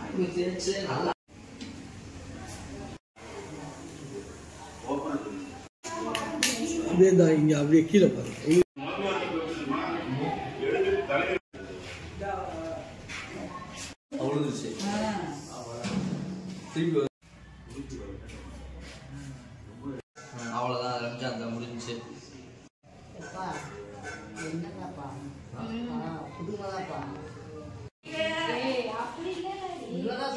தேய்ச்சு நல்லா அப்படியே தான் இங்கே அப்படியே கீழே பாருங்க அவ்வளோச்சு திருப்பி வந்து- அவ்வளோதான் ரம்ஜான் தான் முடிஞ்சுச்சு எப்பா என்னங்கப்பா புதுமதாப்பா இவ்வளோதான்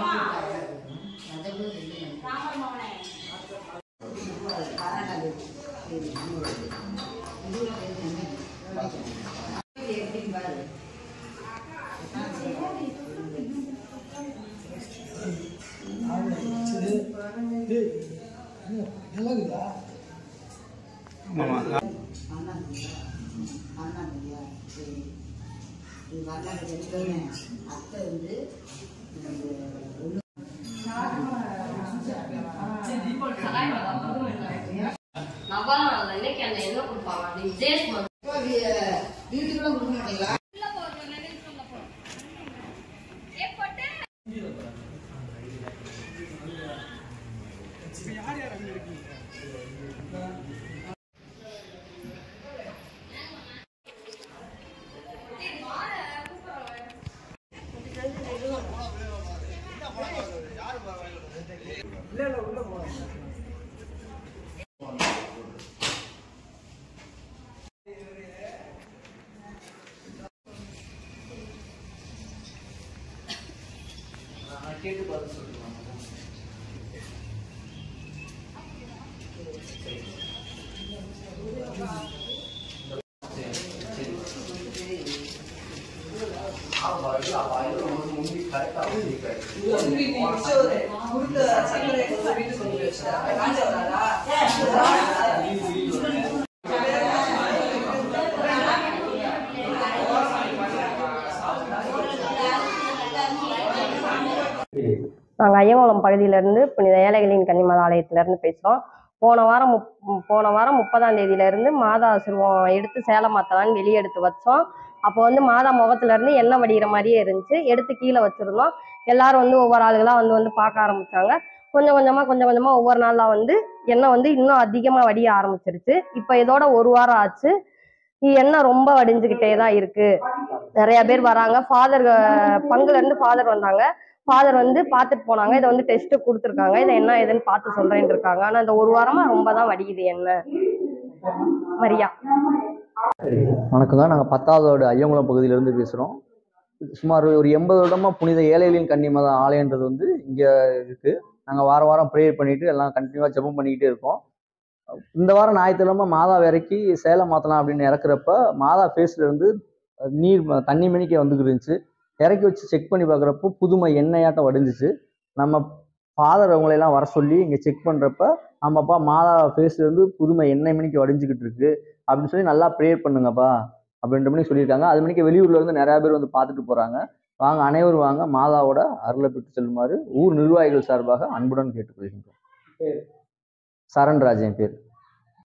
பாரு டேய், என்ன, நல்லா இருக்குதா அண்ணன் அண்ணன் இல்லையா சரி இது வரலாறு தெரிஞ்சவங்க அத்தை வந்து ஒன்று நபால் இன்னைக்கு அந்த என்ன கொடுப்பாங்க அது விஜேஷ் வீட்டுக்குள்ள கொடுக்க மாட்டீங்களா நான் கேட்டு பார்த்து சொல்லுவேன் நாங்கள் ஐயங்குளம் பகுதியிலேருந்து புனித ஏழைகளின் கன்னிமாத ஆலயத்திலேருந்து பேசுகிறோம் போன வாரம் முப் போன வாரம் முப்பதாம் தேதியிலேருந்து மாதா சிறுவம் எடுத்து சேலம் மாற்றலான்னு வெளியே எடுத்து வச்சோம் அப்போ வந்து மாதா முகத்துலேருந்து எண்ணெய் வடிகிற மாதிரியே இருந்துச்சு எடுத்து கீழே வச்சுருந்தோம் எல்லாரும் வந்து ஒவ்வொரு ஆளுகளாக வந்து வந்து பார்க்க ஆரம்பிச்சாங்க கொஞ்சம் கொஞ்சமாக கொஞ்சம் கொஞ்சமாக ஒவ்வொரு நாளாக வந்து எண்ணெய் வந்து இன்னும் அதிகமாக வடிய ஆரம்பிச்சிருச்சு இப்போ இதோட ஒரு வாரம் ஆச்சு எண்ணெய் ரொம்ப வடிஞ்சுக்கிட்டே தான் இருக்கு நிறைய பேர் வராங்க ஃபாதர் பங்குல இருந்து ஃபாதர் வந்தாங்க ஃபாதர் வந்து பார்த்துட்டு போனாங்க இதை வந்து டெஸ்ட் கொடுத்துருக்காங்க இதை என்ன ஏதுன்னு பார்த்து சொல்றேன்னு இருக்காங்க ஆனா இந்த ஒரு வாரமா ரொம்ப தான் வடிக்குது எண்ணெய் மரியா வணக்கங்க நாங்கள் பத்தாவதோட ஐயங்குளம் பகுதியிலேருந்து பேசுகிறோம் சுமார் ஒரு எண்பது வருடமாக புனித ஏழைகளின் கன்னிமத ஆலயன்றது வந்து இங்கே இருக்குது நாங்கள் வாரம் வாரம் ப்ரேயர் பண்ணிட்டு எல்லாம் கண்டினியூவாக ஜெபம் பண்ணிக்கிட்டே இருக்கோம் இந்த வாரம் ஞாயிற்றுக்கிழமை மாதா இறக்கி சேலம் மாற்றலாம் அப்படின்னு இறக்குறப்ப மாதா ஃபேஸ்ல இருந்து நீர் ம- தண்ணி மணிக்கு வந்துக்கிட்டு இருந்துச்சு இறக்கி வச்சு செக் பண்ணி பார்க்குறப்போ புதுமை எண்ணெயாட்டம் வடிஞ்சிச்சு நம்ம ஃபாதர் அவங்களையெல்லாம் வர சொல்லி இங்கே செக் பண்ணுறப்ப ஆமாப்பா மாதா ஃபேஸ்ல இருந்து புதுமை எண்ணெய் மணிக்கு வடிஞ்சுக்கிட்டு இருக்கு அப்படின்னு சொல்லி நல்லா ப்ரேயர் பண்ணுங்கப்பா அப்படின்ற மாதிரி சொல்லியிருக்காங்க அது மணிக்கு வெளியூர்ல இருந்து நிறைய பேர் வந்து பார்த்துட்டு போறாங்க வாங்க அனைவரும் வாங்க மாதாவோட அருளை பெற்று செல்லுமாறு ஊர் நிர்வாகிகள் சார்பாக அன்புடன் கேட்டுக்கொள்கின்றோம் சரண்ராஜ் என் பேர்